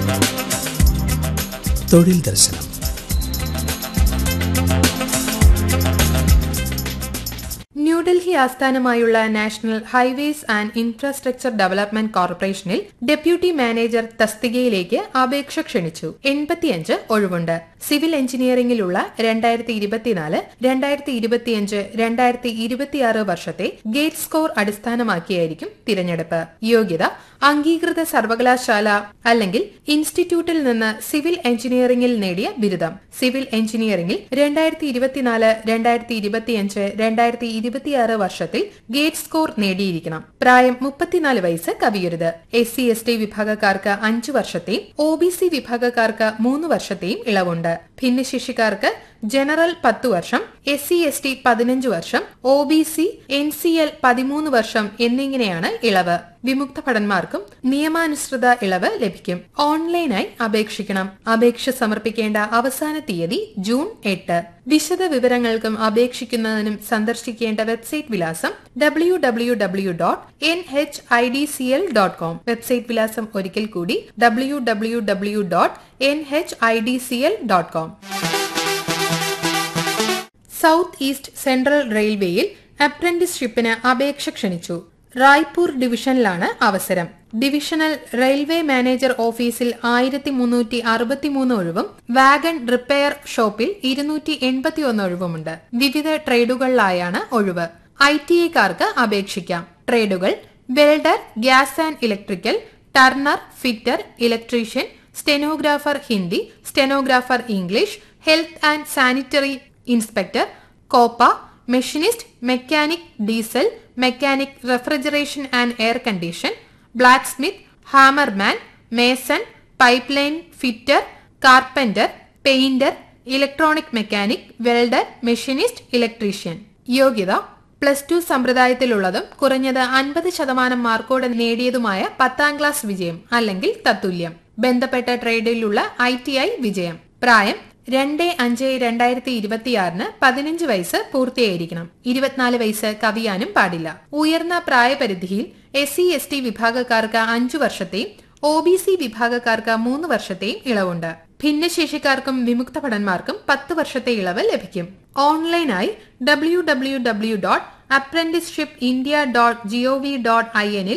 തൊഴിൽ ദർശനം ന്യൂഡൽഹി ആസ്ഥാനമായുള്ള national highways and infrastructure development കോർപ്പറേഷനിൽ ഡെപ്യൂട്ടി മാനേജർ തസ്തികയിലേക്ക് അപേക്ഷ ക്ഷണിച്ചു എൺപത്തിയഞ്ച് ഒഴിവുണ്ട് സിവിൽ എഞ്ചിനീയറിംഗിലുള്ള രണ്ടായിരത്തി ഇരുപത്തിനാല് രണ്ടായിരത്തി ഇരുപത്തിയഞ്ച് രണ്ടായിരത്തി ഇരുപത്തിയാറ് വർഷത്തെ ഗേറ്റ് സ്കോർ അടിസ്ഥാനമാക്കിയായിരിക്കും തിരഞ്ഞെടുപ്പ് യോഗ്യത അംഗീകൃത സർവകലാശാല അല്ലെങ്കിൽ ഇൻസ്റ്റിറ്റ്യൂട്ടിൽ നിന്ന് സിവിൽ എഞ്ചിനീയറിംഗിൽ നേടിയ ബിരുദം സിവിൽ എഞ്ചിനീയറിംഗിൽ രണ്ടായിരത്തി ഇരുപത്തിനാല് രണ്ടായിരത്തി ഇരുപത്തിയഞ്ച് രണ്ടായിരത്തി ഇരുപത്തിയാറ് വർഷത്തിൽ ഗേറ്റ് സ്കോർ നേടിയിരിക്കണം പ്രായം മുപ്പത്തിനാല് വയസ്സ് കവിയരുത് എസ് സി എസ് ടി വിഭാഗക്കാർക്ക് അഞ്ചു വർഷത്തെയും ഒ ബി സി വിഭാഗക്കാർക്ക് മൂന്ന് വർഷത്തെയും ഇളവുണ്ട് ഭിന്നശേഷിക്കാർക്ക് ജനറൽ പത്തു വർഷം എസ് സി എസ് ടി പതിനഞ്ച് വർഷം O B C N C L പതിമൂന്ന് വർഷം എന്നിങ്ങനെയാണ് ഇളവ് വിമുക്ത ഭടന്മാർക്കും നിയമാനുസൃത ഇളവ് ലഭിക്കും ഓൺലൈനായി അപേക്ഷിക്കണം അപേക്ഷ സമർപ്പിക്കേണ്ട അവസാന തീയതി ജൂൺ എട്ട് വിശദ വിവരങ്ങൾക്കും അപേക്ഷിക്കുന്നതിനും സന്ദർശിക്കേണ്ട വെബ്സൈറ്റ് വിലാസം W W W dot N H I D C L dot com website വിലാസം ഒരിക്കൽ കൂടി W W W dot N H I D C L dot com south east central റെയിൽവേയിൽ അപ്രന്റീസ്ഷിപ്പിന് അപേക്ഷ ക്ഷണിച്ചു റായ്പൂർ ഡിവിഷനിലാണ് അവസരം ഡിവിഷണൽ റെയിൽവേ മാനേജർ ഓഫീസിൽ ആയിരത്തി മുന്നൂറ്റി അറുപത്തിമൂന്ന് ഒഴിവും വാഗൺ റിപ്പയർ ഷോപ്പിൽ ഇരുന്നൂറ്റി എൺപത്തിയൊന്ന് ഒഴിവുമുണ്ട് വിവിധ ട്രേഡുകളിലായാണ് ഒഴിവ് ഐ ടി ഐക്കാർക്ക് അപേക്ഷിക്കാം ട്രേഡുകൾ welder gas and electrical turner fitter electrician stenographer Hindi stenographer English health and sanitary inspector COPA machinist mechanic diesel mechanic refrigeration and air condition black smith hammerman mason pipe line fitter carpenter painter electronic mechanic welder machinist electrician യോഗ്യത plus two സമ്പ്രദായത്തിലുള്ളതും കുറഞ്ഞത് അൻപത് ശതമാനം മാർക്കോടെ നേടിയതുമായ പത്താം class വിജയം അല്ലെങ്കിൽ തത്തുല്യം ബന്ധപ്പെട്ട ട്രേഡിലുള്ള ഐ ടി ഐ വിജയം പ്രായം രണ്ട് അഞ്ച് രണ്ടായിരത്തി ഇരുപത്തിയാറിന് പതിനഞ്ച് വയസ്സ് പൂർത്തിയായിരിക്കണം ഇരുപത്തിനാല് വയസ്സ് കവിയാനും പാടില്ല ഉയർന്ന പ്രായപരിധിയിൽ എസ് സി എസ് ടി വിഭാഗക്കാർക്ക് അഞ്ചു വർഷത്തെയും ഒ ബി സി വിഭാഗക്കാർക്ക് മൂന്ന് വർഷത്തെയും ഇളവുണ്ട് ഭിന്നശേഷിക്കാർക്കും വിമുക്ത ഭടന്മാർക്കും പത്ത് വർഷത്തെ ഇളവ് ലഭിക്കും ഓൺലൈനായി W W W dot apprenticeship India dot G O V dot I എന്നിൽ